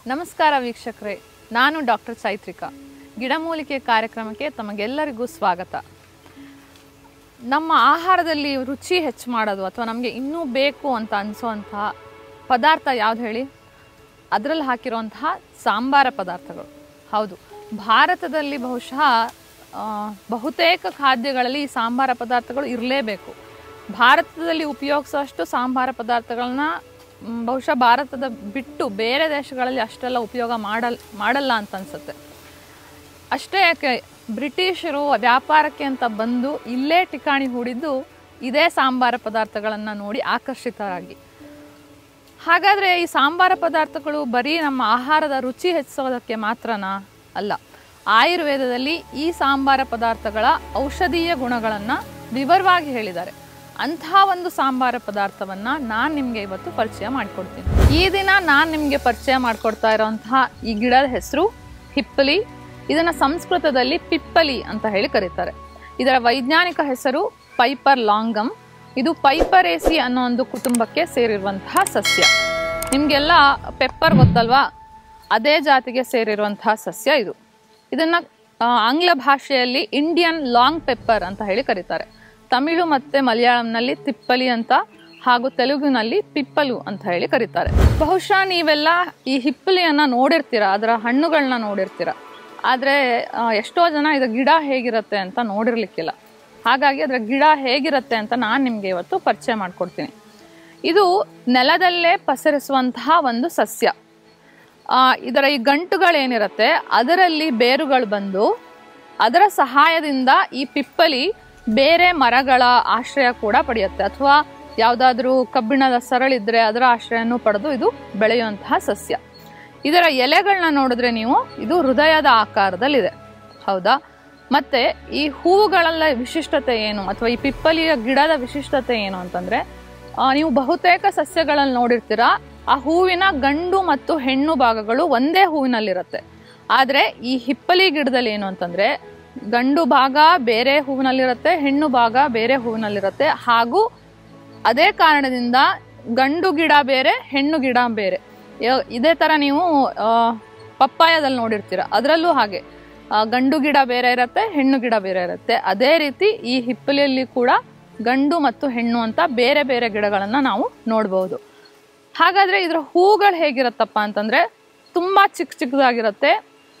ನಮಸ್ಕಾರ ವೀಕ್ಷಕರೇ ನಾನು ಡಾಕ್ಟರ್ ಚೈತ್ರಿಕಾ ಗಿಡಮೂಲಿಕೆ ಕಾರ್ಯಕ್ರಮಕ್ಕೆ ತಮಗೆಲ್ಲರಿಗೂ ಸ್ವಾಗತ ನಮ್ಮ ಆಹಾರದಲ್ಲಿ ರುಚಿ ಹೆಚ್ಚು ಮಾಡೋದು ಅಥವಾ ನಮಗೆ ಇನ್ನೂ ಬೇಕು ಅಂತ ಅನಿಸೋವಂತಹ ಪದಾರ್ಥ ಯಾವ್ದು ಹೇಳಿ ಅದರಲ್ಲಿ ಹಾಕಿರುವಂತಹ ಸಾಂಬಾರ ಪದಾರ್ಥಗಳು ಹೌದು ಭಾರತದಲ್ಲಿ ಬಹುಶಃ ಆ, ಬಹುತೇಕ ಖಾದ್ಯಗಳಲ್ಲಿ ಈ ಸಾಂಬಾರ ಪದಾರ್ಥಗಳು ಇರಲೇಬೇಕು ಭಾರತದಲ್ಲಿ ಉಪಯೋಗಿಸುವಷ್ಟು ಸಾಂಬಾರ ಪದಾರ್ಥಗಳನ್ನ ಮ್, ಬಹುಶಃ ಭಾರತದ ಬಿಟ್ಟು ಬೇರೆ ದೇಶಗಳಲ್ಲಿ ಅಷ್ಟೆಲ್ಲ ಉಪಯೋಗ ಮಾಡಲ್ ಮಾಡಲ್ಲ ಅಂತ ಅನ್ಸುತ್ತೆ ಅಷ್ಟೇ ಯಾಕೆ ಬ್ರಿಟಿಷರು ವ್ಯಾಪಾರಕ್ಕೆ ಅಂತ ಬಂದು ಇಲ್ಲೇ ಠಿಕಾಣಿ ಹೂಡಿದ್ದು ಇದೇ ಸಾಂಬಾರ ಪದಾರ್ಥಗಳನ್ನು ನೋಡಿ ಆಕರ್ಷಿತರಾಗಿ ಹಾಗಾದರೆ ಈ ಸಾಂಬಾರ ಪದಾರ್ಥಗಳು ಬರೀ ನಮ್ಮ ಆಹಾರದ ರುಚಿ ಹೆಚ್ಚಿಸೋದಕ್ಕೆ ಮಾತ್ರನಾ ಅಲ್ಲ ಆಯುರ್ವೇದದಲ್ಲಿ ಈ ಸಾಂಬಾರ ಪದಾರ್ಥಗಳ ಔಷಧೀಯ ಗುಣಗಳನ್ನು ವಿವರವಾಗಿ ಹೇಳಿದ್ದಾರೆ ಅಂತಹ ಒಂದು ಸಾಂಬಾರ ಪದಾರ್ಥವನ್ನು ನಾನು ನಿಮಗೆ ಇವತ್ತು ಪರಿಚಯ ಮಾಡಿಕೊಡ್ತೀನಿ ಈ ದಿನ ನಾನು ನಿಮಗೆ ಪರಿಚಯ ಮಾಡಿಕೊಡ್ತಾ ಇರೋಂತಹ ಈ ಗಿಡದ ಹೆಸರು ಹಿಪ್ಪಲಿ ಇದನ್ನು ಸಂಸ್ಕೃತದಲ್ಲಿ ಪಿಪ್ಪಲಿ ಅಂತ ಹೇಳಿ ಕರೀತಾರೆ ಇದರ ವೈಜ್ಞಾನಿಕ ಹೆಸರು ಪೈಪರ್ ಲಾಂಗಮ್ ಇದು ಪೈಪರೇಸಿ ಅನ್ನೋ ಒಂದು ಕುಟುಂಬಕ್ಕೆ ಸೇರಿರುವಂತಹ ಸಸ್ಯ ನಿಮಗೆಲ್ಲ ಪೆಪ್ಪರ್ ಗೊತ್ತಲ್ವಾ ಅದೇ ಜಾತಿಗೆ ಸೇರಿರುವಂತಹ ಸಸ್ಯ ಇದು ಇದನ್ನ ಆ, ಆಂಗ್ಲ ಭಾಷೆಯಲ್ಲಿ ಇಂಡಿಯನ್ ಲಾಂಗ್ ಪೆಪ್ಪರ್ ಅಂತ ಹೇಳಿ ಕರೀತಾರೆ ತಮಿಳು ಮತ್ತೆ ಮಲಯಾಳಂನಲ್ಲಿ ತಿಪ್ಪಲಿ ಅಂತ ಹಾಗೂ ತೆಲುಗಿನಲ್ಲಿ ಪಿಪ್ಪಲು ಅಂತ ಹೇಳಿ ಕರೀತಾರೆ ಬಹುಶಃ ನೀವೆಲ್ಲ ಈ ಹಿಪ್ಪಲಿಯನ್ನ ನೋಡಿರ್ತೀರ ಅದರ ಹಣ್ಣುಗಳನ್ನ ನೋಡಿರ್ತೀರ ಆದರೆ ಎಷ್ಟೋ ಜನ ಇದು ಗಿಡ ಹೇಗಿರುತ್ತೆ ಅಂತ ನೋಡಿರ್ಲಿಕ್ಕಿಲ್ಲ ಹಾಗಾಗಿ ಅದರ ಗಿಡ ಹೇಗಿರುತ್ತೆ ಅಂತ ನಾನು ನಿಮಗೆ ಇವತ್ತು ಪರಿಚಯ ಮಾಡಿಕೊಡ್ತೀನಿ ಇದು ನೆಲದಲ್ಲೇ ಪಸರಿಸುವಂತಹ ಒಂದು ಸಸ್ಯ ಆ, ಇದರ ಈ ಗಂಟುಗಳೇನಿರುತ್ತೆ ಅದರಲ್ಲಿ ಬೇರುಗಳು ಬಂದು ಅದರ ಸಹಾಯದಿಂದ ಈ ಪಿಪ್ಪಲಿ ಬೇರೆ ಮರಗಳ ಆಶ್ರಯ ಕೂಡ ಪಡೆಯುತ್ತೆ ಅಥವಾ ಯಾವುದಾದ್ರೂ ಕಬ್ಬಿಣದ ಸರಳಿದ್ರೆ ಅದರ ಆಶ್ರಯನೂ ಪಡೆದು ಇದು ಬೆಳೆಯುವಂತಹ ಸಸ್ಯ ಇದರ ಎಲೆಗಳನ್ನ ನೋಡಿದ್ರೆ ನೀವು ಇದು ಹೃದಯದ ಆಕಾರದಲ್ಲಿದೆ ಹೌದಾ ಮತ್ತೆ ಈ ಹೂವುಗಳೆಲ್ಲ ವಿಶಿಷ್ಟತೆ ಏನು ಅಥವಾ ಈ ಪಿಪ್ಪಲಿಯ ಗಿಡದ ವಿಶಿಷ್ಟತೆ ಏನು ಅಂತಂದ್ರೆ ಆ, ನೀವು ಬಹುತೇಕ ಸಸ್ಯಗಳಲ್ಲಿ ನೋಡಿರ್ತೀರಾ ಆ ಹೂವಿನ ಗಂಡು ಮತ್ತು ಹೆಣ್ಣು ಭಾಗಗಳು ಒಂದೇ ಹೂವಿನಲ್ಲಿರುತ್ತೆ ಆದರೆ ಈ ಹಿಪ್ಪಲಿ ಗಿಡದಲ್ಲಿ ಏನು ಅಂತಂದ್ರೆ ಗಂಡು ಭಾಗ ಬೇರೆ ಹೂವಿನಲ್ಲಿರುತ್ತೆ ಹೆಣ್ಣು ಭಾಗ ಬೇರೆ ಹೂವಿನಲ್ಲಿರುತ್ತೆ ಹಾಗೂ ಅದೇ ಕಾರಣದಿಂದ ಗಂಡು ಗಿಡ ಬೇರೆ ಹೆಣ್ಣು ಗಿಡ ಬೇರೆ ಯ- ಇದೇ ಥರ ನೀವು ಆ, ಪಪ್ಪಾಯದಲ್ಲಿ ನೋಡಿರ್ತೀರ ಅದರಲ್ಲೂ ಹಾಗೆ ಆ, ಗಂಡು ಗಿಡ ಬೇರೆ ಇರುತ್ತೆ ಹೆಣ್ಣು ಗಿಡ ಬೇರೆ ಇರುತ್ತೆ ಅದೇ ರೀತಿ ಈ ಹಿಪ್ಪಲಿಯಲ್ಲಿ ಕೂಡ ಗಂಡು ಮತ್ತು ಹೆಣ್ಣು ಅಂತ ಬೇರೆ ಬೇರೆ ಗಿಡಗಳನ್ನು ನಾವು ನೋಡ್ಬೋದು ಹಾಗಾದ್ರೆ ಇದರ ಹೂಗಳು ಹೇಗಿರುತ್ತಪ್ಪ ಅಂತಂದ್ರೆ ತುಂಬಾ ಚಿಕ್ಕ ಚಿಕ್ಕದಾಗಿರುತ್ತೆ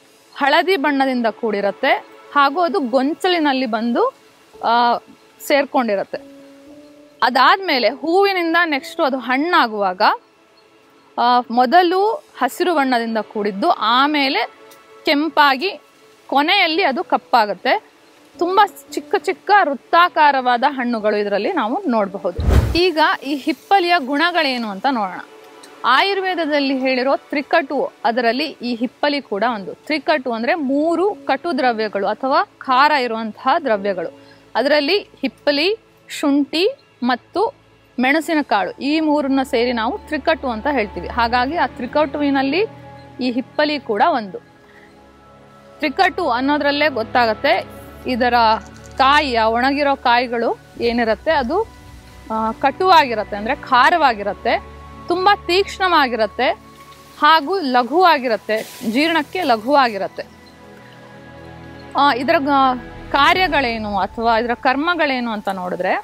ಹಳದಿ ಬಣ್ಣದಿಂದ ಕೂಡಿರುತ್ತೆ ಹಾಗೂ ಅದು ಗೊಂಚಲಿನಲ್ಲಿ ಬಂದು ಆ, ಸೇರ್ಕೊಂಡಿರುತ್ತೆ ಅದಾದ್ಮೇಲೆ ಹೂವಿನಿಂದ ನೆಕ್ಸ್ಟ್ ಅದು ಹಣ್ಣಾಗುವಾಗ ಆ, ಮೊದಲು ಹಸಿರು ಬಣ್ಣದಿಂದ ಕೂಡಿದ್ದು ಆಮೇಲೆ ಕೆಂಪಾಗಿ ಕೊನೆಯಲ್ಲಿ ಅದು ಕಪ್ಪಾಗುತ್ತೆ ತುಂಬ ಚಿಕ್ಕ ಚಿಕ್ಕ ವೃತ್ತಾಕಾರವಾದ ಹಣ್ಣುಗಳು ಇದರಲ್ಲಿ ನಾವು ನೋಡಬಹುದು ಈಗ ಈ ಹಿಪ್ಪಲಿಯ ಗುಣಗಳೇನು ಅಂತ ನೋಡೋಣ ಆಯುರ್ವೇದದಲ್ಲಿ ಹೇಳಿರೋ ತ್ರಿಕಟು ಅದರಲ್ಲಿ ಈ ಹಿಪ್ಪಲಿ ಕೂಡ ಒಂದು ತ್ರಿಕಟು ಅಂದ್ರೆ ಮೂರು ಕಟು ದ್ರವ್ಯಗಳು ಅಥವಾ ಖಾರ ಇರುವಂತಹ ದ್ರವ್ಯಗಳು ಅದರಲ್ಲಿ ಹಿಪ್ಪಲಿ ಶುಂಠಿ ಮತ್ತು ಮೆಣಸಿನಕಾಳು ಈ ಮೂರನ್ನ ಸೇರಿ ನಾವು ತ್ರಿಕಟು ಅಂತ ಹೇಳ್ತೀವಿ ಹಾಗಾಗಿ ಆ ತ್ರಿಕಟುವಿನಲ್ಲಿ ಈ ಹಿಪ್ಪಲಿ ಕೂಡ ಒಂದು ತ್ರಿಕಟು ಅನ್ನೋದ್ರಲ್ಲೇ ಗೊತ್ತಾಗತ್ತೆ ಇದರ ಕಾಯಿ ಆ ಒಣಗಿರೋ ಕಾಯಿಗಳು ಏನಿರುತ್ತೆ ಅದು ಆ, ಕಟುವಾಗಿರುತ್ತೆ ಅಂದರೆ ಖಾರವಾಗಿರುತ್ತೆ ತುಂಬ ತೀಕ್ಷ್ಣವಾಗಿರುತ್ತೆ ಹಾಗೂ ಲಘುವಾಗಿರುತ್ತೆ ಜೀರ್ಣಕ್ಕೆ ಲಘುವಾಗಿರುತ್ತೆ ಆ, ಇದರ ಗ- ಕಾರ್ಯಗಳೇನು ಅಥವಾ ಇದರ ಕರ್ಮಗಳೇನು ಅಂತ ನೋಡಿದ್ರೆ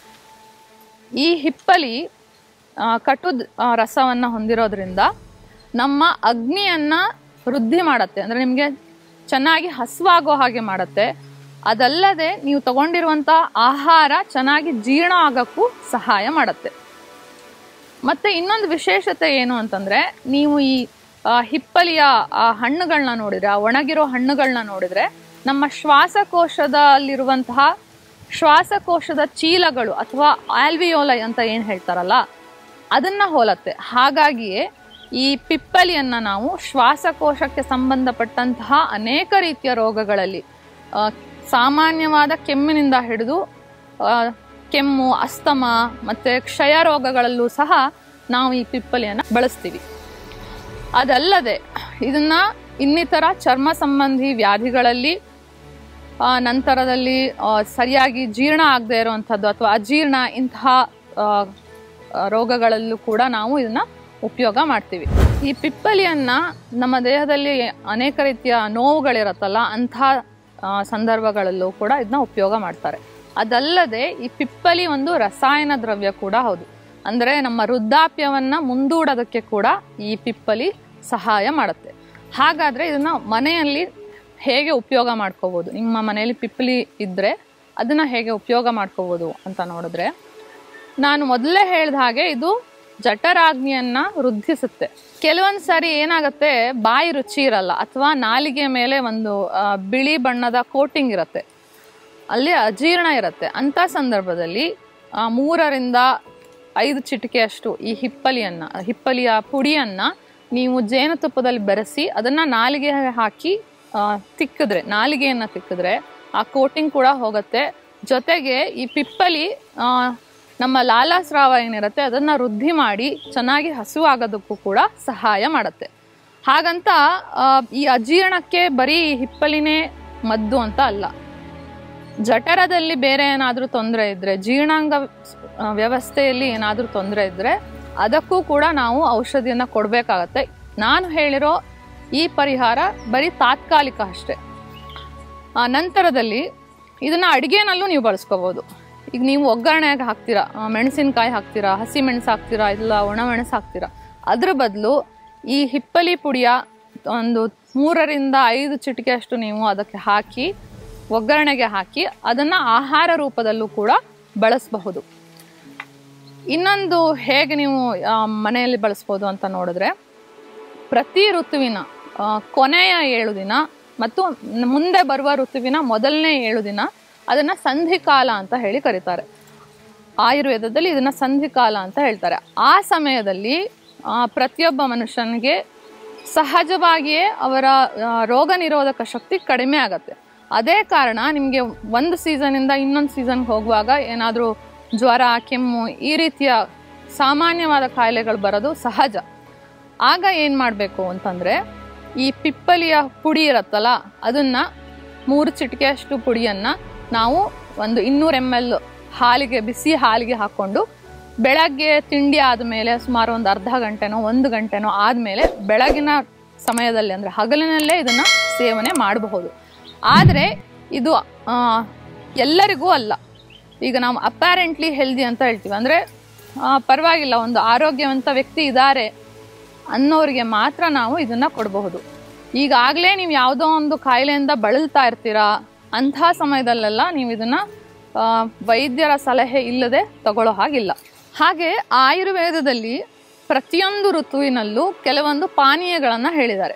ಈ ಹಿಪ್ಪಲಿ ಆ, ಕಟು ಆ, ರಸವನ್ನ ಹೊಂದಿರೋದ್ರಿಂದ ನಮ್ಮ ಅಗ್ನಿಯನ್ನ ವೃದ್ಧಿ ಮಾಡತ್ತೆ ಅಂದ್ರೆ ನಿಮಗೆ ಚೆನ್ನಾಗಿ ಹಸುವಾಗೋ ಹಾಗೆ ಮಾಡತ್ತೆ ಅದಲ್ಲದೆ ನೀವು ತಗೊಂಡಿರುವಂಥ ಆಹಾರ ಚೆನ್ನಾಗಿ ಜೀರ್ಣ ಆಗೋಕ್ಕೂ ಸಹಾಯ ಮಾಡತ್ತೆ ಮತ್ತೆ ಇನ್ನೊಂದು ವಿಶೇಷತೆ ಏನು ಅಂತಂದ್ರೆ ನೀವು ಈ ಆ, ಹಿಪ್ಪಲಿಯ ಆ ಹಣ್ಣುಗಳನ್ನ ನೋಡಿದ್ರೆ ಆ ಒಣಗಿರೋ ಹಣ್ಣುಗಳನ್ನ ನೋಡಿದ್ರೆ ನಮ್ಮ ಶ್ವಾಸಕೋಶದಲ್ಲಿರುವಂತಹ ಶ್ವಾಸಕೋಶದ ಚೀಲಗಳು ಅಥವಾ ಆಲ್ವಿಯೋಲೈ ಅಂತ ಏನು ಹೇಳ್ತಾರಲ್ಲ ಅದನ್ನ ಹೋಲತ್ತೆ ಹಾಗಾಗಿಯೇ ಈ ಪಿಪ್ಪಲಿಯನ್ನ ನಾವು ಶ್ವಾಸಕೋಶಕ್ಕೆ ಸಂಬಂಧಪಟ್ಟಂತಹ ಅನೇಕ ರೀತಿಯ ರೋಗಗಳಲ್ಲಿ ಆ, ಸಾಮಾನ್ಯವಾದ ಕೆಮ್ಮಿನಿಂದ ಹಿಡಿದು ಆ, ಕೆಮ್ಮು ಅಸ್ತಮ ಮತ್ತೆ ಕ್ಷಯ ರೋಗಗಳಲ್ಲೂ ಸಹ ನಾವು ಈ ಪಿಪ್ಪಲಿಯನ್ನು ಬಳಸ್ತೀವಿ ಅದಲ್ಲದೆ ಇದನ್ನ ಇನ್ನಿತರ ಚರ್ಮ ಸಂಬಂಧಿ ವ್ಯಾಧಿಗಳಲ್ಲಿ ಆ, ನಂತರದಲ್ಲಿ ಆ, ಸರಿಯಾಗಿ ಜೀರ್ಣ ಆಗದೆ ಇರುವಂಥದ್ದು ಅಥವಾ ಅಜೀರ್ಣ ಇಂತಹ ಆ, ಆ, ರೋಗಗಳಲ್ಲೂ ಕೂಡ ನಾವು ಇದನ್ನ ಉಪಯೋಗ ಮಾಡ್ತೀವಿ ಈ ಪಿಪ್ಪಲಿಯನ್ನ ನಮ್ಮ ದೇಹದಲ್ಲಿ ಅನೇಕ ರೀತಿಯ ನೋವುಗಳಿರತ್ತಲ್ಲ ಅಂಥ ಆ, ಸಂದರ್ಭಗಳಲ್ಲೂ ಕೂಡ ಇದನ್ನ ಉಪಯೋಗ ಮಾಡ್ತಾರೆ ಅದಲ್ಲದೆ ಈ pippali ಒಂದು ರಸಾಯನ ದ್ರವ್ಯ ಕೂಡ ಹೌದು ಅಂದರೆ ನಮ್ಮ ವೃದ್ಧಾಪ್ಯವನ್ನ ಮುಂದೂಡೋದಕ್ಕೆ ಕೂಡ ಈ pippali ಸಹಾಯ ಮಾಡುತ್ತೆ ಹಾಗಾದ್ರೆ ಇದನ್ನ ಮನೆಯಲ್ಲಿ ಹೇಗೆ ಉಪಯೋಗ ಮಾಡ್ಕೋಬೋದು ನಿಮ್ಮ ಮನೆಯಲ್ಲಿ pippali ಇದ್ರೆ ಅದನ್ನ ಹೇಗೆ ಉಪಯೋಗ ಮಾಡ್ಕೋಬೋದು ಅಂತ ನೋಡಿದ್ರೆ ನಾನು ಮೊದಲೇ ಹೇಳಿದ ಹಾಗೆ ಇದು ಜಠರಾಗ್ನಿಯನ್ನ ವೃದ್ಧಿಸುತ್ತೆ ಕೆಲವೊಂದು ಸಾರಿ ಏನಾಗುತ್ತೆ ಬಾಯಿ ರುಚಿ ಇರಲ್ಲ ಅಥವಾ ನಾಲಿಗೆ ಮೇಲೆ ಒಂದು ಆ, ಬಿಳಿ ಬಣ್ಣದ ಕೋಟಿಂಗ್ ಇರುತ್ತೆ ಅಲ್ಲಿ ಅಜೀರ್ಣ ಇರುತ್ತೆ ಅಂಥ ಸಂದರ್ಭದಲ್ಲಿ ಆ, ಮೂರರಿಂದ ಐದು ಚಿಟಿಕೆಯಷ್ಟು ಈ ಹಿಪ್ಪಲಿಯನ್ನ ಹಿಪ್ಪಲಿಯ ಪುಡಿಯನ್ನ ನೀವು ಜೇನುತುಪ್ಪದಲ್ಲಿ ಬೆರೆಸಿ ಅದನ್ನ ನಾಲಿಗೆ ಹಾಕಿ ಆ, ತಿಕ್ಕಿದ್ರೆ ನಾಲಿಗೆಯನ್ನ ತಿಕ್ಕಿದ್ರೆ ಆ ಕೋಟಿಂಗ್ ಕೂಡ ಹೋಗುತ್ತೆ ಜೊತೆಗೆ ಈ ಪಿಪ್ಪಲಿ ಆ, ನಮ್ಮ ಲಾಲಾಸ್ರಾವ ಏನಿರುತ್ತೆ ಅದನ್ನ ವೃದ್ಧಿ ಮಾಡಿ ಚೆನ್ನಾಗಿ ಹಸು ಆಗೋದಕ್ಕೂ ಕೂಡ ಸಹಾಯ ಮಾಡುತ್ತೆ ಹಾಗಂತ ಆ, ಈ ಅಜೀರ್ಣಕ್ಕೆ ಬರೀ ಹಿಪ್ಪಲಿನೇ ಮದ್ದು ಅಂತ ಅಲ್ಲ ಜಠರದಲ್ಲಿ ಬೇರೆ ಏನಾದರೂ ತೊಂದರೆ ಇದ್ರೆ ಜೀರ್ಣಾಂಗ ಆ, ವ್ಯವಸ್ಥೆಯಲ್ಲಿ ಏನಾದರೂ ತೊಂದರೆ ಇದ್ರೆ ಅದಕ್ಕೂ ಕೂಡ ನಾವು ಔಷಧಿಯನ್ನ ಕೊಡಬೇಕಾಗತ್ತೆ ನಾನು ಹೇಳಿರೋ ಈ ಪರಿಹಾರ ಬರೀ ತಾತ್ಕಾಲಿಕ ಅಷ್ಟೇ ಆ, ನಂತರದಲ್ಲಿ ಇದನ್ನ ಅಡುಗೆನಲ್ಲೂ ನೀವು ಬಳಸ್ಕೋಬೋದು ಈಗ ನೀವು ಒಗ್ಗರಣೆಗೆ ಹಾಕ್ತೀರಾ ಆ, ಮೆಣಸಿನ್ಕಾಯಿ ಹಾಕ್ತೀರಾ ಹಸಿ ಮೆಣಸು ಹಾಕ್ತೀರಾ ಇಲ್ಲ ಒಣ ಮೆಣಸು ಹಾಕ್ತೀರಾ ಅದ್ರ ಬದಲು ಈ ಹಿಪ್ಪಲಿ ಪುಡಿಯ ಒಂದು ಮೂರರಿಂದ ಐದು ಚಿಟಿಕೆಯಷ್ಟು ನೀವು ಅದಕ್ಕೆ ಹಾಕಿ ಒಗ್ಗರಣೆಗೆ ಹಾಕಿ ಅದನ್ನು ಆಹಾರ ರೂಪದಲ್ಲೂ ಕೂಡ ಬಳಸಬಹುದು ಇನ್ನೊಂದು ಹೇಗೆ ನೀವು ಆ, ಮನೆಯಲ್ಲಿ ಬಳಸ್ಬೋದು ಅಂತ ನೋಡಿದ್ರೆ ಪ್ರತಿ ಋತುವಿನ ಆ, ಕೊನೆಯ ಏಳು ದಿನ ಮತ್ತು ಮುಂದೆ ಬರುವ ಋತುವಿನ ಮೊದಲನೇ ಏಳು ದಿನ ಅದನ್ನ ಸಂಧಿಕಾಲ ಅಂತ ಹೇಳಿ ಕರೀತಾರೆ ಆಯುರ್ವೇದದಲ್ಲಿ ಇದನ್ನ ಸಂಧಿಕಾಲ ಅಂತ ಹೇಳ್ತಾರೆ ಆ ಸಮಯದಲ್ಲಿ ಆ, ಪ್ರತಿಯೊಬ್ಬ ಮನುಷ್ಯನಿಗೆ ಸಹಜವಾಗಿಯೇ ಅವರ ಆ, ರೋಗ ನಿರೋಧಕ ಶಕ್ತಿ ಕಡಿಮೆ ಆಗತ್ತೆ ಅದೇ ಕಾರಣ ನಿಮಗೆ ಒಂದು ಸೀಸನಿಂದ ಇನ್ನೊಂದು ಸೀಸನ್ಗೆ ಹೋಗುವಾಗ ಏನಾದರೂ ಜ್ವರ ಕೆಮ್ಮು ಈ ರೀತಿಯ ಸಾಮಾನ್ಯವಾದ ಕಾಯಿಲೆಗಳು ಬರೋದು ಸಹಜ ಆಗ ಏನು ಮಾಡಬೇಕು ಅಂತಂದರೆ ಈ ಪಿಪ್ಪಲಿಯ ಪುಡಿ ಇರುತ್ತಲ್ಲ ಅದನ್ನು ಮೂರು ಚಿಟಿಕೆಯಷ್ಟು ಪುಡಿಯನ್ನು ನಾವು ಒಂದು ಇನ್ನೂರು ಎಮ್ ಎಲ್ ಹಾಲಿಗೆ ಬಿಸಿ ಹಾಲಿಗೆ ಹಾಕ್ಕೊಂಡು ಬೆಳಗ್ಗೆ ತಿಂಡಿ ಆದಮೇಲೆ ಸುಮಾರು ಒಂದು ಅರ್ಧ ಗಂಟೆನೋ ಒಂದು ಗಂಟೆನೋ ಆದಮೇಲೆ ಬೆಳಗಿನ ಸಮಯದಲ್ಲಿ ಅಂದರೆ ಹಗಲಿನಲ್ಲೇ ಇದನ್ನು ಸೇವನೆ ಮಾಡಬಹುದು ಆದರೆ ಇದು ಆ, ಎಲ್ಲರಿಗೂ ಅಲ್ಲ ಈಗ ನಾವು ಅಪ್ಯಾರೆಂಟ್ಲಿ ಹೆಲ್ದಿ ಅಂತ ಹೇಳ್ತೀವಿ ಅಂದರೆ ಪರವಾಗಿಲ್ಲ ಒಂದು ಆರೋಗ್ಯವಂತ ವ್ಯಕ್ತಿ ಇದ್ದಾರೆ ಅನ್ನೋರಿಗೆ ಮಾತ್ರ ನಾವು ಇದನ್ನ ಕೊಡಬಹುದು ಈಗಾಗಲೇ ನೀವು ಯಾವುದೋ ಒಂದು ಕಾಯಿಲೆಯಿಂದ ಬಳಲ್ತಾ ಇರ್ತೀರಾ ಅಂಥ ಸಮಯದಲ್ಲೆಲ್ಲ ನೀವು ಇದನ್ನ ಆ, ವೈದ್ಯರ ಸಲಹೆ ಇಲ್ಲದೆ ತಗೊಳ್ಳೋ ಹಾಗಿಲ್ಲ ಹಾಗೆ ಆಯುರ್ವೇದದಲ್ಲಿ ಪ್ರತಿಯೊಂದು ಋತುವಿನಲ್ಲೂ ಕೆಲವೊಂದು ಪಾನೀಯಗಳನ್ನು ಹೇಳಿದ್ದಾರೆ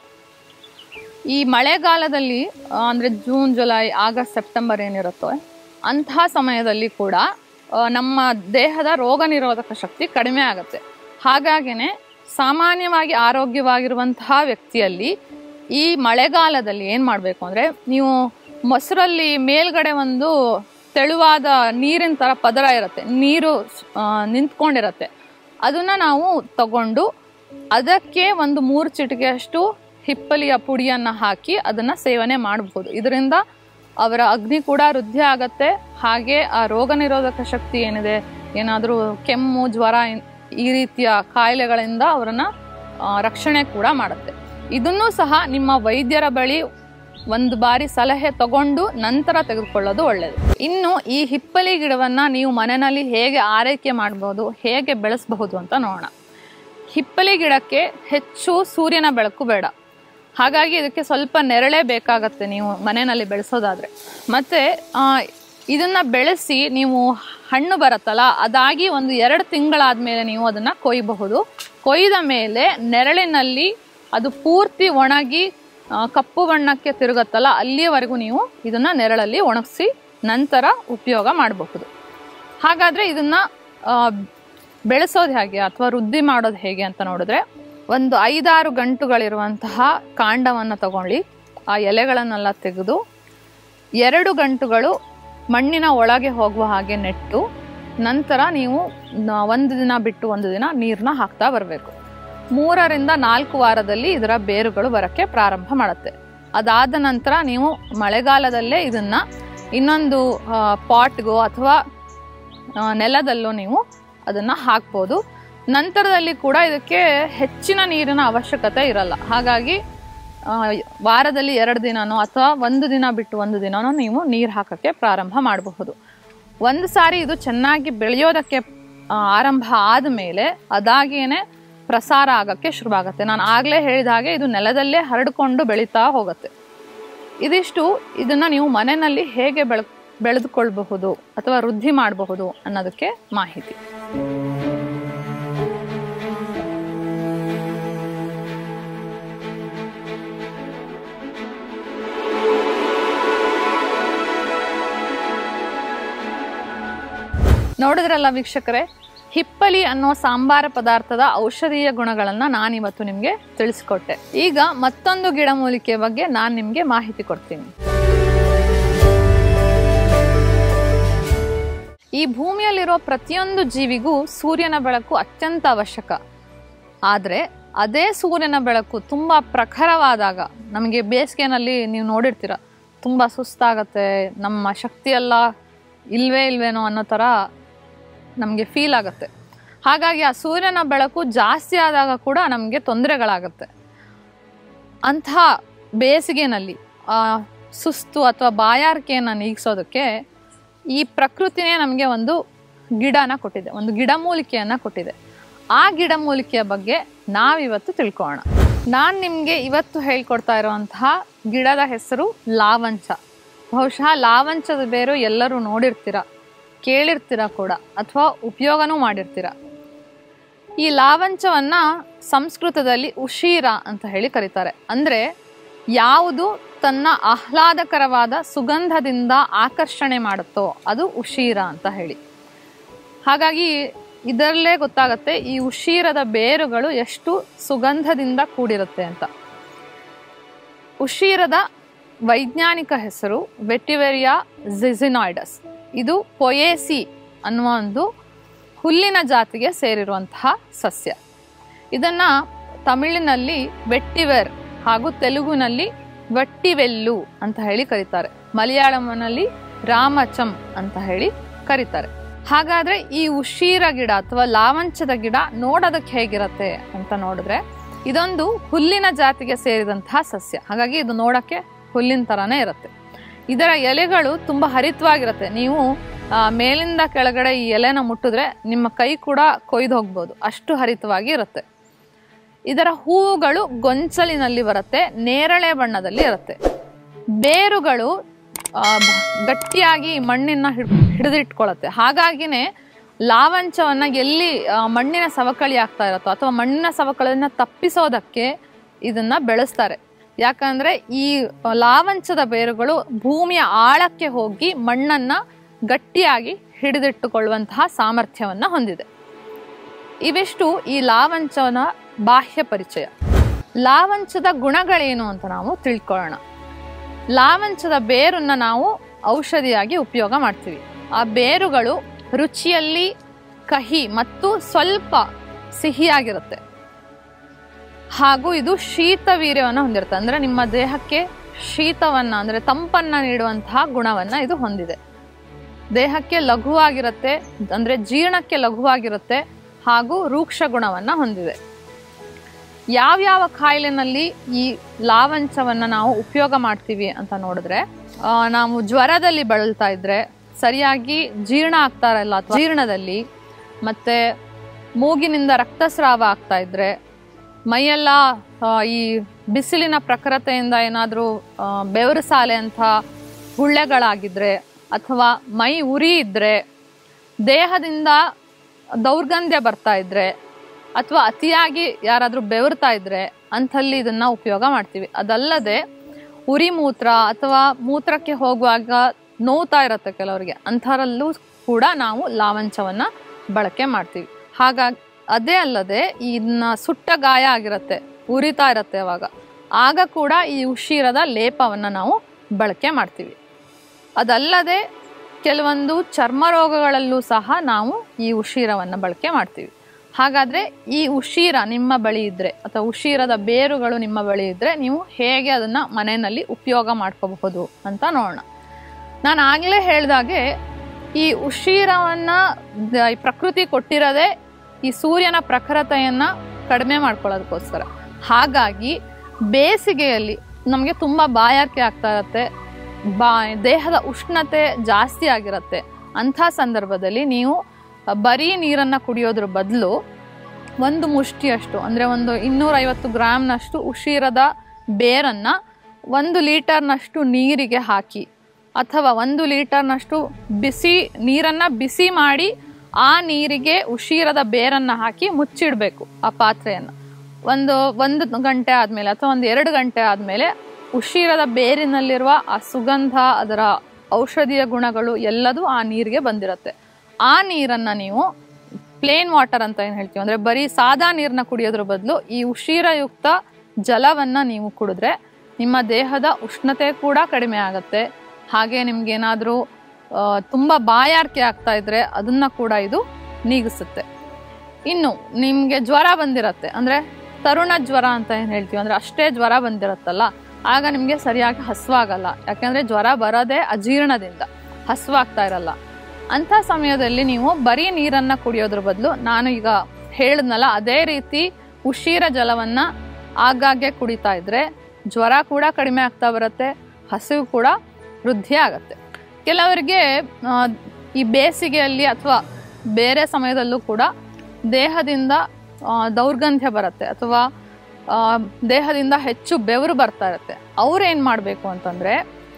ಈ ಮಳೆಗಾಲದಲ್ಲಿ ಆ, ಅಂದ್ರೆ ಜೂನ್ ಜುಲೈ ಆಗಸ್ಟ್ ಸೆಪ್ಟೆಂಬರ್ ಏನಿರುತ್ತೋ ಅಂತಹ ಸಮಯದಲ್ಲಿ ಕೂಡ ಆ, ನಮ್ಮ ದೇಹದ ರೋಗ ನಿರೋಧಕ ಶಕ್ತಿ ಕಡಿಮೆ ಆಗುತ್ತೆ ಹಾಗಾಗಿನೇ ಸಾಮಾನ್ಯವಾಗಿ ಆರೋಗ್ಯವಾಗಿರುವಂತಹ ವ್ಯಕ್ತಿಯಲ್ಲಿ ಈ ಮಳೆಗಾಲದಲ್ಲಿ ಏನು ಮಾಡಬೇಕು ಅಂದರೆ ನೀವು ಮೊಸರಲ್ಲಿ ಮೇಲ್ಗಡೆ ಒಂದು ತೆಳುವಾದ ನೀರಿನ ಥರ ಪದರ ಇರುತ್ತೆ ನೀರು ಆ, ನಿಂತ್ಕೊಂಡಿರತ್ತೆ ಅದನ್ನ ನಾವು ತಗೊಂಡು ಅದಕ್ಕೆ ಒಂದು ಮೂರು ಚಿಟಿಕೆಯಷ್ಟು ಹಿಪ್ಪಲಿಯ ಪುಡಿಯನ್ನು ಹಾಕಿ ಅದನ್ನ ಸೇವನೆ ಮಾಡಬಹುದು ಇದರಿಂದ ಅವರ ಅಗ್ನಿ ಕೂಡ ವೃದ್ಧಿ ಆಗತ್ತೆ ಹಾಗೆ ಆ ರೋಗ ನಿರೋಧಕ ಶಕ್ತಿ ಏನಿದೆ ಏನಾದರೂ ಕೆಮ್ಮು ಜ್ವರ ಇನ್- ಈ ರೀತಿಯ ಕಾಯಿಲೆಗಳಿಂದ ಅವರನ್ನ ಆ, ರಕ್ಷಣೆ ಕೂಡ ಮಾಡುತ್ತೆ ಇದನ್ನೂ ಸಹ ನಿಮ್ಮ ವೈದ್ಯರ ಬಳಿ ಒಂದು ಬಾರಿ ಸಲಹೆ ತಗೊಂಡು ನಂತರ ತೆಗೆದುಕೊಳ್ಳೋದು ಒಳ್ಳೆಯದು ಇನ್ನು ಈ ಹಿಪ್ಪಲಿ ಗಿಡವನ್ನ ನೀವು ಮನೆಯಲ್ಲಿ ಹೇಗೆ ಆರೈಕೆ ಮಾಡಬಹುದು ಹೇಗೆ ಬೆಳೆಸಬಹುದು ಅಂತ ನೋಡೋಣ ಹಿಪ್ಪಲಿ ಗಿಡಕ್ಕೆ ಹೆಚ್ಚು ಸೂರ್ಯನ ಬೆಳಕು ಬೇಡ ಹಾಗಾಗಿ ಇದಕ್ಕೆ ಸ್ವಲ್ಪ ನೆರಳೇ ಬೇಕಾಗತ್ತೆ ನೀವು ಮನೆಯಲ್ಲಿ ಬೆಳೆಸೋದಾದ್ರೆ ಮತ್ತೆ ಆ, ಇದನ್ನ ಬೆಳೆಸಿ ನೀವು ಹಣ್ಣು ಬರುತ್ತಲ್ಲ ಅದಾಗಿ ಒಂದು ಎರಡು ತಿಂಗಳಾದ್ಮೇಲೆ ನೀವು ಅದನ್ನ ಕೊಯ್ಯಬಹುದು ಕೊಯ್ದ ಮೇಲೆ ನೆರಳಿನಲ್ಲಿ ಅದು ಪೂರ್ತಿ ಒಣಗಿ ಆ, ಕಪ್ಪು ಬಣ್ಣಕ್ಕೆ ತಿರುಗತ್ತಲ್ಲ ಅಲ್ಲಿಯವರೆಗೂ ನೀವು ಇದನ್ನ ನೆರಳಲ್ಲಿ ಒಣಗಿಸಿ ನಂತರ ಉಪಯೋಗ ಮಾಡಬಹುದು ಹಾಗಾದ್ರೆ ಇದನ್ನ ಆ, ಬೆಳೆಸೋದು ಹೇಗೆ ಅಥವಾ ವೃದ್ಧಿ ಮಾಡೋದು ಹೇಗೆ ಅಂತ ನೋಡಿದ್ರೆ ಒಂದು ಐದಾರು ಗಂಟುಗಳಿರುವಂತಹ ಕಾಂಡವನ್ನು ತಗೊಳ್ಳಿ ಆ ಎಲೆಗಳನ್ನೆಲ್ಲ ತೆಗೆದು ಎರಡು ಗಂಟುಗಳು ಮಣ್ಣಿನ ಒಳಗೆ ಹೋಗುವ ಹಾಗೆ ನೆಟ್ಟು ನಂತರ ನೀವು ನ- ಒಂದು ದಿನ ಬಿಟ್ಟು ಒಂದು ದಿನ ನೀರನ್ನ ಹಾಕ್ತಾ ಬರಬೇಕು ಮೂರರಿಂದ ನಾಲ್ಕು ವಾರದಲ್ಲಿ ಇದರ ಬೇರುಗಳು ಬರೋಕ್ಕೆ ಪ್ರಾರಂಭ ಮಾಡುತ್ತೆ ಅದಾದ ನಂತರ ನೀವು ಮಳೆಗಾಲದಲ್ಲೇ ಇದನ್ನ ಇನ್ನೊಂದು ಪಾಟ್ಗೋ ಅಥವಾ ಆ, ನೆಲದಲ್ಲೋ ನೀವು ಅದನ್ನು ಹಾಕ್ಬೋದು ನಂತರದಲ್ಲಿ ಕೂಡ ಇದಕ್ಕೆ ಹೆಚ್ಚಿನ ನೀರಿನ ಅವಶ್ಯಕತೆ ಇರಲ್ಲ ಹಾಗಾಗಿ ಆ, ವಾರದಲ್ಲಿ ಎರಡು ದಿನನೋ ಅಥವಾ ಒಂದು ದಿನ ಬಿಟ್ಟು ಒಂದು ದಿನನೋ ನೀವು ನೀರು ಹಾಕೋಕ್ಕೆ ಪ್ರಾರಂಭ ಮಾಡಬಹುದು ಒಂದು ಸಾರಿ ಇದು ಚೆನ್ನಾಗಿ ಬೆಳೆಯೋದಕ್ಕೆ ಆ, ಆರಂಭ ಆದಮೇಲೆ ಅದಾಗೇನೆ ಪ್ರಸಾರ ಆಗೋಕ್ಕೆ ಶುರುವಾಗುತ್ತೆ ನಾನು ಆಗಲೇ ಹೇಳಿದ ಹಾಗೆ ಇದು ನೆಲದಲ್ಲೇ ಹರಡಿಕೊಂಡು ಬೆಳೀತಾ ಹೋಗುತ್ತೆ ಇದಿಷ್ಟು ಇದನ್ನು ನೀವು ಮನೆಯಲ್ಲಿ ಹೇಗೆ ಬೆಳ ಬೆಳೆದುಕೊಳ್ಬಹುದು ಅಥವಾ ವೃದ್ಧಿ ಮಾಡಬಹುದು ಅನ್ನೋದಕ್ಕೆ ಮಾಹಿತಿ ನೋಡಿದ್ರಲ್ಲ ವೀಕ್ಷಕರೇ ಹಿಪ್ಪಲಿ ಅನ್ನೋ ಸಾಂಬಾರ ಪದಾರ್ಥದ ಔಷಧೀಯ ಗುಣಗಳನ್ನು ನಾನಿವತ್ತು ನಿಮಗೆ ತಿಳಿಸ್ಕೊಟ್ಟೆ ಈಗ ಮತ್ತೊಂದು ಗಿಡಮೂಲಿಕೆ ಬಗ್ಗೆ ನಾನು ನಿಮಗೆ ಮಾಹಿತಿ ಕೊಡ್ತೀನಿ ಈ ಭೂಮಿಯಲ್ಲಿರೋ ಪ್ರತಿಯೊಂದು ಜೀವಿಗೂ ಸೂರ್ಯನ ಬೆಳಕು ಅತ್ಯಂತ ಅವಶ್ಯಕ ಆದರೆ ಅದೇ ಸೂರ್ಯನ ಬೆಳಕು ತುಂಬ ಪ್ರಖರವಾದಾಗ ನಮಗೆ ಬೇಸಿಗೆನಲ್ಲಿ ನೀವು ನೋಡಿರ್ತೀರ ತುಂಬ ಸುಸ್ತಾಗತ್ತೆ ನಮ್ಮ ಶಕ್ತಿಯೆಲ್ಲ ಇಲ್ವೇ ಇಲ್ವೇನೋ ಅನ್ನೋ ಥರ ನಮಗೆ ಫೀಲ್ ಆಗುತ್ತೆ ಹಾಗಾಗಿ ಆ ಸೂರ್ಯನ ಬೆಳಕು ಜಾಸ್ತಿ ಆದಾಗ ಕೂಡ ನಮಗೆ ತೊಂದರೆಗಳಾಗುತ್ತೆ ಅಂಥ ಬೇಸಿಗೆನಲ್ಲಿ ಆ ಸುಸ್ತು ಅಥವಾ ಬಾಯಾರಿಕೆಯನ್ನು ನೀಗಿಸೋದಕ್ಕೆ ಈ ಪ್ರಕೃತಿನೇ ನಮಗೆ ಒಂದು ಗಿಡನ ಕೊಟ್ಟಿದೆ ಒಂದು ಗಿಡಮೂಲಿಕೆಯನ್ನು ಕೊಟ್ಟಿದೆ ಆ ಗಿಡಮೂಲಿಕೆಯ ಬಗ್ಗೆ ನಾವಿವತ್ತು ತಿಳ್ಕೊಳ್ಳೋಣ ನಾನು ನಿಮಗೆ ಇವತ್ತು ಹೇಳ್ಕೊಡ್ತಾ ಇರುವಂತಹ ಗಿಡದ ಹೆಸರು ಲಾವಂಚ ಬಹುಶಃ ಲಾವಂಚದ ಬೇರು ಎಲ್ಲರೂ ನೋಡಿರ್ತೀರ ಕೇಳಿರ್ತೀರ ಕೂಡ ಅಥವಾ ಉಪಯೋಗನೂ ಮಾಡಿರ್ತೀರ ಈ ಲಾವಂಚವನ್ನ ಸಂಸ್ಕೃತದಲ್ಲಿ ಉಶೀರ ಅಂತ ಹೇಳಿ ಕರೀತಾರೆ ಅಂದ್ರೆ ಯಾವುದು ತನ್ನ ಆಹ್ಲಾದಕರವಾದ ಸುಗಂಧದಿಂದ ಆಕರ್ಷಣೆ ಮಾಡುತ್ತೋ ಅದು ಉಶೀರ ಅಂತ ಹೇಳಿ ಹಾಗಾಗಿ ಇದರಲ್ಲೇ ಗೊತ್ತಾಗುತ್ತೆ ಈ ಉಶೀರದ ಬೇರುಗಳು ಎಷ್ಟು ಸುಗಂಧದಿಂದ ಕೂಡಿರುತ್ತೆ ಅಂತ ಉಶೀರದ ವೈಜ್ಞಾನಿಕ ಹೆಸರು ವೆಟಿವೆರಿಯಾ ಜಿಸಿನಾಯ್ಡಸ್ ಇದು ಪೊಯೇಸಿ ಅನ್ನುವ ಒಂದು ಹುಲ್ಲಿನ ಜಾತಿಗೆ ಸೇರಿರುವಂತಹ ಸಸ್ಯ ಇದನ್ನ ತಮಿಳಿನಲ್ಲಿ ವೆಟ್ಟಿವೆರ್ ಹಾಗೂ ತೆಲುಗುನಲ್ಲಿ ವಟ್ಟಿವೆಲ್ಲು ಅಂತ ಹೇಳಿ ಕರೀತಾರೆ ಮಲಯಾಳಂನಲ್ಲಿ ರಾಮಚಂ ಅಂತ ಹೇಳಿ ಕರೀತಾರೆ ಹಾಗಾದ್ರೆ ಈ ಉಶೀರ ಗಿಡ ಅಥವಾ ಲಾವಂಚದ ಗಿಡ ನೋಡೋದಕ್ಕೆ ಹೇಗಿರತ್ತೆ ಅಂತ ನೋಡಿದ್ರೆ ಇದೊಂದು ಹುಲ್ಲಿನ ಜಾತಿಗೆ ಸೇರಿದಂತಹ ಸಸ್ಯ ಹಾಗಾಗಿ ಇದು ನೋಡಕ್ಕೆ ಹುಲ್ಲಿನ ತರಾನೇ ಇರುತ್ತೆ ಇದರ ಎಲೆಗಳು ತುಂಬಾ ಹರಿತವಾಗಿರುತ್ತೆ ನೀವು ಆ, ಮೇಲಿಂದ ಕೆಳಗಡೆ ಈ ಎಲೆನ ಮುಟ್ಟಿದ್ರೆ ನಿಮ್ಮ ಕೈ ಕೂಡ ಕೊಯ್ದು ಹೋಗ್ಬೋದು ಅಷ್ಟು ಹರಿತವಾಗಿ ಇರುತ್ತೆ ಇದರ ಹೂವುಗಳು ಗೊಂಚಲಿನಲ್ಲಿ ಬರುತ್ತೆ ನೇರಳೆ ಬಣ್ಣದಲ್ಲಿ ಇರುತ್ತೆ ಬೇರುಗಳು ಆ, ಬ- ಗಟ್ಟಿಯಾಗಿ ಮಣ್ಣಿನ ಹಿಡ್ ಹಿಡಿದಿಟ್ಕೊಳ್ಳುತ್ತೆ ಹಾಗಾಗಿನೇ ಲಾವಂಚವನ್ನ ಎಲ್ಲಿ ಆ, ಮಣ್ಣಿನ ಸವಕಳಿ ಆಗ್ತಾ ಇರುತ್ತೋ ಅಥವಾ ಮಣ್ಣಿನ ಸವಕಳಿಯನ್ನ ತಪ್ಪಿಸೋದಕ್ಕೆ ಇದನ್ನ ಬೆಳೆಸ್ತಾರೆ ಯಾಕಂದ್ರೆ ಈ ಲಾವಂಚದ ಬೇರುಗಳು ಭೂಮಿಯ ಆಳಕ್ಕೆ ಹೋಗಿ ಮಣ್ಣನ್ನ ಗಟ್ಟಿಯಾಗಿ ಹಿಡಿದಿಟ್ಟುಕೊಳ್ಳುವಂತಹ ಸಾಮರ್ಥ್ಯವನ್ನ ಹೊಂದಿದೆ ಇವಿಷ್ಟು ಈ ಲಾವಂಚನ ಬಾಹ್ಯ ಪರಿಚಯ ಲಾವಂಚದ ಗುಣಗಳೇನು ಅಂತ ನಾವು ತಿಳ್ಕೊಳ್ಳೋಣ ಲಾವಂಚದ ಬೇರನ್ನ ನಾವು ಔಷಧಿಯಾಗಿ ಉಪಯೋಗ ಮಾಡ್ತೀವಿ ಆ ಬೇರುಗಳು ರುಚಿಯಲ್ಲಿ ಕಹಿ ಮತ್ತು ಸ್ವಲ್ಪ ಸಿಹಿಯಾಗಿರುತ್ತೆ ಹಾಗೂ ಇದು ಶೀತ ವೀರ್ಯವನ್ನು ಹೊಂದಿರುತ್ತೆ ಅಂದ್ರೆ ನಿಮ್ಮ ದೇಹಕ್ಕೆ ಶೀತವನ್ನ ಅಂದ್ರೆ ತಂಪನ್ನ ನೀಡುವಂತಹ ಗುಣವನ್ನ ಇದು ಹೊಂದಿದೆ ದೇಹಕ್ಕೆ ಲಘುವಾಗಿರುತ್ತೆ ಅಂದ್ರೆ ಜೀರ್ಣಕ್ಕೆ ಲಘುವಾಗಿರುತ್ತೆ ಹಾಗೂ ರೂಕ್ಷ ಗುಣವನ್ನ ಹೊಂದಿದೆ ಯಾವ್ಯಾವ ಕಾಯಿಲೆನಲ್ಲಿ ಈ ಲಾವಂಚವನ್ನ ನಾವು ಉಪಯೋಗ ಮಾಡ್ತೀವಿ ಅಂತ ನೋಡಿದ್ರೆ ಆ, ನಾವು ಜ್ವರದಲ್ಲಿ ಬಳಲ್ತಾ ಇದ್ರೆ ಸರಿಯಾಗಿ ಜೀರ್ಣ ಆಗ್ತಾ ಇರಲ್ಲ ಅಥವಾ ಜೀರ್ಣದಲ್ಲಿ ಮತ್ತೆ ಮೂಗಿನಿಂದ ರಕ್ತಸ್ರಾವ ಆಗ್ತಾ ಇದ್ರೆ ಮೈಯೆಲ್ಲ ಆ, ಈ ಬಿಸಿಲಿನ ಪ್ರಖರತೆಯಿಂದ ಏನಾದರೂ ಬೆವರು ಸಾಲೆ ಅಂತ ಗುಳ್ಳೆಗಳಾಗಿದ್ರೆ ಅಥವಾ ಮೈ ಉರಿ ಇದ್ರೆ ದೇಹದಿಂದ ದೌರ್ಗಂಧ್ಯ ಬರ್ತಾ ಇದ್ರೆ ಅಥವಾ ಅತಿಯಾಗಿ ಯಾರಾದರೂ ಬೆವರ್ತಾ ಇದ್ರೆ ಅಂಥಲ್ಲಿ ಇದನ್ನ ಉಪಯೋಗ ಮಾಡ್ತೀವಿ ಅದಲ್ಲದೆ ಉರಿ ಮೂತ್ರ ಅಥವಾ ಮೂತ್ರಕ್ಕೆ ಹೋಗುವಾಗ ನೋವ್ತಾ ಇರುತ್ತೆ ಕೆಲವರಿಗೆ ಅಂಥರಲ್ಲೂ ಕೂಡ ನಾವು ಲಾವಂಚವನ್ನ ಬಳಕೆ ಮಾಡ್ತೀವಿ ಹಾಗಾಗಿ ಅದೇ ಅಲ್ಲದೆ ಇದನ್ನ ಸುಟ್ಟ ಗಾಯ ಆಗಿರುತ್ತೆ ಉರಿತಾ ಇರುತ್ತೆ ಅವಾಗ ಆಗ ಕೂಡ ಈ ಉಶೀರದ ಲೇಪವನ್ನು ನಾವು ಬಳಕೆ ಮಾಡ್ತೀವಿ ಅದಲ್ಲದೆ ಕೆಲವೊಂದು ಚರ್ಮ ರೋಗಗಳಲ್ಲೂ ಸಹ ನಾವು ಈ ಉಶೀರವನ್ನು ಬಳಕೆ ಮಾಡ್ತೀವಿ ಹಾಗಾದ್ರೆ ಈ ಉಶೀರ ನಿಮ್ಮ ಬಳಿ ಇದ್ರೆ ಅಥವಾ ಉಶೀರದ ಬೇರುಗಳು ನಿಮ್ಮ ಬಳಿ ಇದ್ರೆ ನೀವು ಹೇಗೆ ಅದನ್ನ ಮನೆಯಲ್ಲಿ ಉಪಯೋಗ ಮಾಡ್ಕೋಬಹುದು ಅಂತ ನೋಡೋಣ ನಾನು ಆಗಲೇ ಹೇಳ್ದಾಗೆ ಈ ಉಶೀರವನ್ನ ದ- ಈ ಪ್ರಕೃತಿ ಕೊಟ್ಟಿರೋದೇ ಈ ಸೂರ್ಯನ ಪ್ರಖರತೆಯನ್ನು ಕಡಿಮೆ ಮಾಡ್ಕೊಳ್ಳೋದಕ್ಕೋಸ್ಕರ ಹಾಗಾಗಿ ಬೇಸಿಗೆಯಲ್ಲಿ ನಮಗೆ ತುಂಬ ಬಾಯಾರಿಕೆ ಆಗ್ತಾ ಇರುತ್ತೆ ಬಾ ದೇಹದ ಉಷ್ಣತೆ ಜಾಸ್ತಿ ಆಗಿರುತ್ತೆ ಅಂಥ ಸಂದರ್ಭದಲ್ಲಿ ನೀವು ಬರೀ ನೀರನ್ನು ಕುಡಿಯೋದ್ರ ಬದಲು ಒಂದು ಮುಷ್ಟಿಯಷ್ಟು ಅಂದರೆ ಒಂದು ಇನ್ನೂರೈವತ್ತು ಗ್ರಾಮ್ನಷ್ಟು ಉಶೀರದ ಬೇರನ್ನು ಒಂದು ಲೀಟರ್ನಷ್ಟು ನೀರಿಗೆ ಹಾಕಿ ಅಥವಾ ಒಂದು ಲೀಟರ್ನಷ್ಟು ಬಿಸಿ ನೀರನ್ನು ಬಿಸಿ ಮಾಡಿ ಆ ನೀರಿಗೆ ಉಶೀರದ ಬೇರನ್ನು ಹಾಕಿ ಮುಚ್ಚಿಡಬೇಕು ಆ ಪಾತ್ರೆಯನ್ನು ಒಂದು ಒಂದು ಗಂಟೆ ಆದಮೇಲೆ ಅಥವಾ ಒಂದು ಎರಡು ಗಂಟೆ ಆದಮೇಲೆ ಉಶೀರದ ಬೇರಿನಲ್ಲಿರುವ ಆ ಸುಗಂಧ ಅದರ ಔಷಧೀಯ ಗುಣಗಳು ಎಲ್ಲದೂ ಆ ನೀರಿಗೆ ಬಂದಿರುತ್ತೆ ಆ ನೀರನ್ನು ನೀವು ಪ್ಲೇನ್ ವಾಟರ್ ಅಂತ ಏನು ಹೇಳ್ತೀವಿ ಅಂದರೆ ಬರೀ ಸಾದಾ ನೀರನ್ನ ಕುಡಿಯೋದ್ರ ಬದಲು ಈ ಉಶೀರಯುಕ್ತ ಜಲವನ್ನು ನೀವು ಕುಡಿದ್ರೆ ನಿಮ್ಮ ದೇಹದ ಉಷ್ಣತೆ ಕೂಡ ಕಡಿಮೆ ಆಗುತ್ತೆ ಹಾಗೆ ನಿಮ್ಗೇನಾದರೂ ತುಂಬ ಬಾಯಾರಿಕೆ ಆಗ್ತಾ ಇದ್ರೆ ಅದನ್ನು ಕೂಡ ಇದು ನೀಗಿಸುತ್ತೆ ಇನ್ನು ನಿಮಗೆ ಜ್ವರ ಬಂದಿರತ್ತೆ ಅಂದರೆ ತರುಣ ಜ್ವರ ಅಂತ ಏನು ಹೇಳ್ತೀವಿ ಅಂದರೆ ಅಷ್ಟೇ ಜ್ವರ ಬಂದಿರತ್ತಲ್ಲ ಆಗ ನಿಮಗೆ ಸರಿಯಾಗಿ ಹಸುವಾಗಲ್ಲ ಯಾಕೆಂದರೆ ಜ್ವರ ಬರೋದೇ ಅಜೀರ್ಣದಿಂದ ಹಸುವಾಗ್ತಾ ಇರಲ್ಲ ಅಂಥ ಸಮಯದಲ್ಲಿ ನೀವು ಬರೀ ನೀರನ್ನು ಕುಡಿಯೋದ್ರ ಬದಲು ನಾನು ಈಗ ಹೇಳಿದ್ನಲ್ಲ ಅದೇ ರೀತಿ ಉಶೀರ ಜಲವನ್ನು ಆಗಾಗ್ಗೆ ಕುಡಿತಾ ಇದ್ರೆ ಜ್ವರ ಕೂಡ ಕಡಿಮೆ ಆಗ್ತಾ ಬರುತ್ತೆ ಹಸಿವು ಕೂಡ ವೃದ್ಧಿ ಆಗುತ್ತೆ ಕೆಲವರಿಗೆ ಆ, ಈ ಬೇಸಿಗೆಯಲ್ಲಿ ಅಥವಾ ಬೇರೆ ಸಮಯದಲ್ಲೂ ಕೂಡ ದೇಹದಿಂದ ಆ, ದೌರ್ಗಂಧ್ಯ ಬರುತ್ತೆ ಅಥವಾ ಆ, ದೇಹದಿಂದ ಹೆಚ್ಚು ಬೆವರು ಬರ್ತಾ ಇರುತ್ತೆ ಅವ್ರೇನು ಮಾಡಬೇಕು ಅಂತಂದರೆ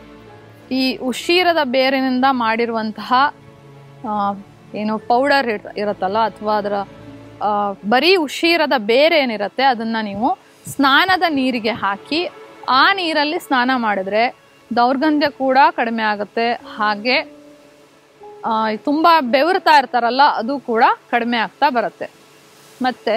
ಈ ಉಶೀರದ ಬೇರಿನಿಂದ ಮಾಡಿರುವಂತಹ ಆ, ಏನು ಪೌಡರ್ ಇರುತ್ತಲ್ಲ ಅಥವಾ ಅದರ ಆ, ಬರೀ ಉಶೀರದ ಬೇರೆ ಏನಿರುತ್ತೆ ಅದನ್ನು ನೀವು ಸ್ನಾನದ ನೀರಿಗೆ ಹಾಕಿ ಆ ನೀರಲ್ಲಿ ಸ್ನಾನ ಮಾಡಿದ್ರೆ ದೌರ್ಗಂಧ್ಯ ಕೂಡ ಕಡಿಮೆ ಆಗುತ್ತೆ ಹಾಗೆ ಆ, ತುಂಬ ಬೆವರ್ತಾ ಇರ್ತಾರಲ್ಲ ಅದು ಕೂಡ ಕಡಿಮೆ ಆಗ್ತಾ ಬರುತ್ತೆ ಮತ್ತು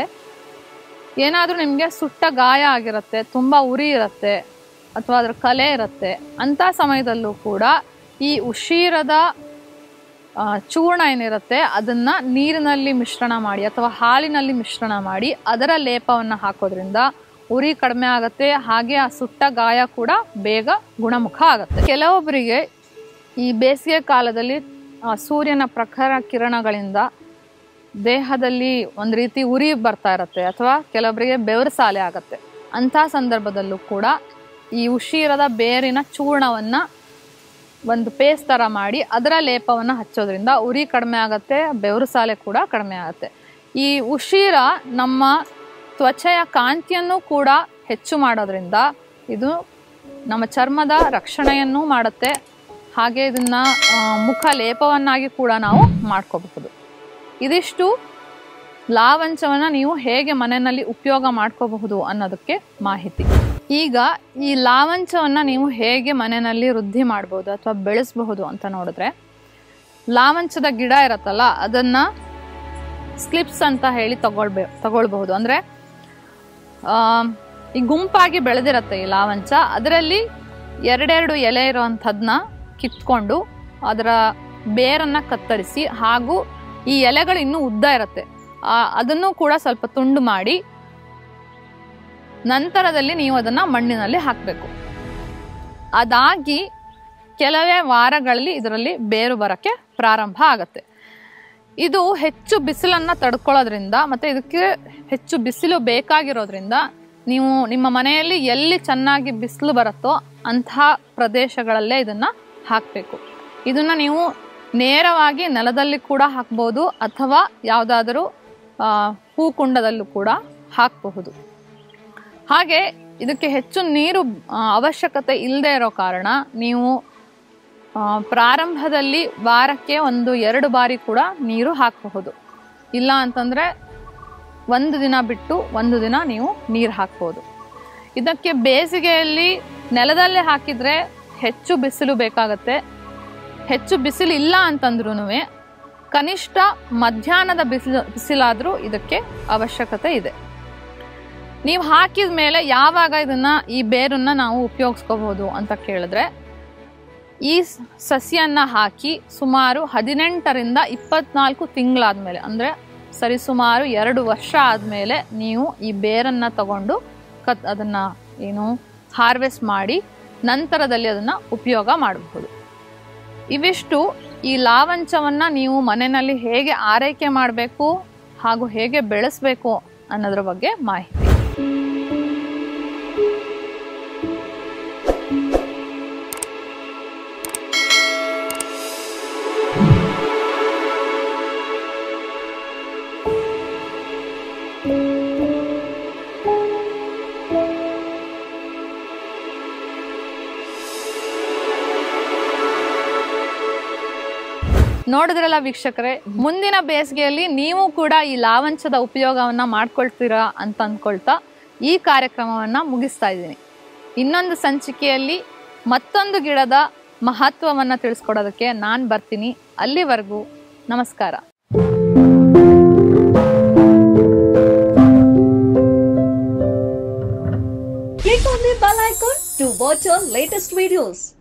ಏನಾದರೂ ನಿಮಗೆ ಸುಟ್ಟ ಗಾಯ ಆಗಿರುತ್ತೆ ತುಂಬ ಉರಿ ಇರುತ್ತೆ ಅಥವಾ ಅದರ ಕಲೆ ಇರುತ್ತೆ ಅಂಥ ಸಮಯದಲ್ಲೂ ಕೂಡ ಈ ಉಶೀರದ ಆ, ಚೂರ್ಣ ಏನಿರುತ್ತೆ ಅದನ್ನು ನೀರಿನಲ್ಲಿ ಮಿಶ್ರಣ ಮಾಡಿ ಅಥವಾ ಹಾಲಿನಲ್ಲಿ ಮಿಶ್ರಣ ಮಾಡಿ ಅದರ ಲೇಪವನ್ನು ಹಾಕೋದ್ರಿಂದ ಉರಿ ಕಡಿಮೆ ಆಗುತ್ತೆ ಹಾಗೆ ಆ ಸುಟ್ಟ ಗಾಯ ಕೂಡ ಬೇಗ ಗುಣಮುಖ ಆಗುತ್ತೆ ಕೆಲವೊಬ್ಬರಿಗೆ ಈ ಬೇಸಿಗೆ ಕಾಲದಲ್ಲಿ ಆ, ಸೂರ್ಯನ ಪ್ರಖರ ಕಿರಣಗಳಿಂದ ದೇಹದಲ್ಲಿ ಒಂದು ರೀತಿ ಉರಿ ಬರ್ತಾ ಇರುತ್ತೆ ಅಥವಾ ಕೆಲವೊಬ್ಬರಿಗೆ ಬೆವರು ಸಾಲೆ ಆಗುತ್ತೆ ಅಂಥ ಸಂದರ್ಭದಲ್ಲೂ ಕೂಡ ಈ ಉಶೀರದ ಬೇರಿನ ಚೂರ್ಣವನ್ನು ಒಂದು ಪೇಸ್ಟ್ ಥರ ಮಾಡಿ ಅದರ ಲೇಪವನ್ನು ಹಚ್ಚೋದ್ರಿಂದ ಉರಿ ಕಡಿಮೆ ಆಗುತ್ತೆ ಬೆವರು ಸಾಲೆ ಕೂಡ ಕಡಿಮೆ ಆಗುತ್ತೆ ಈ ಉಶೀರ ನಮ್ಮ ತ್ವಚೆಯ ಕಾಂತಿಯನ್ನು ಕೂಡ ಹೆಚ್ಚು ಮಾಡೋದ್ರಿಂದ ಇದು ನಮ್ಮ ಚರ್ಮದ ರಕ್ಷಣೆಯನ್ನು ಮಾಡುತ್ತೆ ಹಾಗೆ ಇದನ್ನು ಮುಖ ಲೇಪವನ್ನಾಗಿ ಕೂಡ ನಾವು ಮಾಡ್ಕೋಬಹುದು ಇದಿಷ್ಟು ಲಾವಂಚವನ್ನು ನೀವು ಹೇಗೆ ಮನೆಯಲ್ಲಿ ಉಪಯೋಗ ಮಾಡ್ಕೋಬಹುದು ಅನ್ನೋದಕ್ಕೆ ಮಾಹಿತಿ ಈಗ ಈ ಲಾವಂಚವನ್ನು ನೀವು ಹೇಗೆ ಮನೆಯಲ್ಲಿ ವೃದ್ಧಿ ಮಾಡ್ಬೋದು ಅಥವಾ ಬೆಳೆಸಬಹುದು ಅಂತ ನೋಡಿದ್ರೆ ಲಾವಂಚದ ಗಿಡ ಇರತ್ತಲ್ಲ ಅದನ್ನು ಸ್ಲಿಪ್ಸ್ ಅಂತ ಹೇಳಿ ತಗೊಳ್ಬೇ ತಗೊಳ್ಬಹುದು ಅಂದರೆ ಈ ಗುಂಪಾಗಿ ಬೆಳೆದಿರತ್ತೆ ಈ ಲಾವಂಚ ಅದರಲ್ಲಿ ಎರಡೆರಡು ಎಲೆ ಇರುವಂಥದ್ದನ್ನ ಕಿತ್ಕೊಂಡು ಅದರ ಬೇರನ್ನು ಕತ್ತರಿಸಿ ಹಾಗೂ ಈ ಎಲೆಗಳು ಇನ್ನೂ ಉದ್ದ ಇರುತ್ತೆ ಆ, ಅದನ್ನು ಕೂಡ ಸ್ವಲ್ಪ ತುಂಡು ಮಾಡಿ ನಂತರದಲ್ಲಿ ನೀವು ಅದನ್ನು ಮಣ್ಣಿನಲ್ಲಿ ಹಾಕಬೇಕು ಅದಾಗಿ ಕೆಲವೇ ವಾರಗಳಲ್ಲಿ ಇದರಲ್ಲಿ ಬೇರು ಬರೋಕ್ಕೆ ಪ್ರಾರಂಭ ಆಗುತ್ತೆ ಇದು ಹೆಚ್ಚು ಬಿಸಿಲನ್ನು ತಡ್ಕೊಳ್ಳೋದ್ರಿಂದ ಮತ್ತು ಇದಕ್ಕೆ ಹೆಚ್ಚು ಬಿಸಿಲು ಬೇಕಾಗಿರೋದ್ರಿಂದ ನೀವು ನಿಮ್ಮ ಮನೆಯಲ್ಲಿ ಎಲ್ಲಿ ಚೆನ್ನಾಗಿ ಬಿಸಿಲು ಬರುತ್ತೋ ಅಂತಹ ಪ್ರದೇಶಗಳಲ್ಲೇ ಇದನ್ನು ಹಾಕಬೇಕು ಇದನ್ನು ನೀವು ನೇರವಾಗಿ ನೆಲದಲ್ಲಿ ಕೂಡ ಹಾಕ್ಬೋದು ಅಥವಾ ಯಾವುದಾದರೂ ಹೂಕುಂಡದಲ್ಲೂ ಕೂಡ ಹಾಕಬಹುದು ಹಾಗೆ ಇದಕ್ಕೆ ಹೆಚ್ಚು ನೀರು ಆ, ಅವಶ್ಯಕತೆ ಇಲ್ಲದೆ ಇರೋ ಕಾರಣ ನೀವು ಆ, ಪ್ರಾರಂಭದಲ್ಲಿ ವಾರಕ್ಕೆ ಒಂದು ಎರಡು ಬಾರಿ ಕೂಡ ನೀರು ಹಾಕಬಹುದು ಇಲ್ಲ ಅಂತಂದರೆ ಒಂದು ದಿನ ಬಿಟ್ಟು ಒಂದು ದಿನ ನೀವು ನೀರು ಹಾಕ್ಬೋದು ಇದಕ್ಕೆ ಬೇಸಿಗೆಯಲ್ಲಿ ನೆಲದಲ್ಲೇ ಹಾಕಿದರೆ ಹೆಚ್ಚು ಬಿಸಿಲು ಬೇಕಾಗತ್ತೆ ಹೆಚ್ಚು ಬಿಸಿಲು ಇಲ್ಲ ಅಂತಂದ್ರೂ ಕನಿಷ್ಠ ಮಧ್ಯಾಹ್ನದ ಬಿಸಿಲು ಬಿಸಿಲಾದರೂ ಇದಕ್ಕೆ ಅವಶ್ಯಕತೆ ಇದೆ ನೀವು ಹಾಕಿದ ಮೇಲೆ ಯಾವಾಗ ಇದನ್ನ ಈ ಬೇರನ್ನ ನಾವು ಉಪಯೋಗಿಸ್ಕೋಬಹುದು ಅಂತ ಕೇಳಿದ್ರೆ ಈ ಸ್- ಸಸಿಯನ್ನ ಹಾಕಿ ಸುಮಾರು ಹದಿನೆಂಟರಿಂದ ಇಪ್ಪತ್ನಾಲ್ಕು ತಿಂಗಳಾದ್ಮೇಲೆ ಅಂದರೆ ಸರಿಸುಮಾರು ಎರಡು ವರ್ಷ ಆದಮೇಲೆ ನೀವು ಈ ಬೇರನ್ನ ತಗೊಂಡು ಕತ್ ಅದನ್ನು ಏನು ಹಾರ್ವೆಸ್ಟ್ ಮಾಡಿ ನಂತರದಲ್ಲಿ ಅದನ್ನು ಉಪಯೋಗ ಮಾಡಬಹುದು ಇವಿಷ್ಟು ಈ ಲಾವಂಚವನ್ನು ನೀವು ಮನೆಯಲ್ಲಿ ಹೇಗೆ ಆರೈಕೆ ಮಾಡಬೇಕು ಹಾಗೂ ಹೇಗೆ ಬೆಳೆಸಬೇಕು ಅನ್ನೋದ್ರ ಬಗ್ಗೆ ಮಾಹಿತಿ ನೋಡಿದ್ರಲ್ಲ ವೀಕ್ಷಕರೇ ಮುಂದಿನ ಬೇಸಿಗೆಯಲ್ಲಿ ನೀವು ಕೂಡ ಈ ಲಾವಂಚದ ಉಪಯೋಗವನ್ನ ಮಾಡ್ಕೊಳ್ತೀರಾ ಅಂತ ಅಂದ್ಕೊಳ್ತಾ ಈ ಕಾರ್ಯಕ್ರಮವನ್ನ ಮುಗಿಸ್ತಾ ಇದ್ದೀನಿ ಇನ್ನೊಂದು ಸಂಚಿಕೆಯಲ್ಲಿ ಮತ್ತೊಂದು ಗಿಡದ ಮಹತ್ವವನ್ನ ತಿಳಿಸ್ಕೊಡೋದಕ್ಕೆ ನಾನು ಬರ್ತೀನಿ ಅಲ್ಲಿವರೆಗೂ ನಮಸ್ಕಾರ Click on the bell icon to watch our latest videos.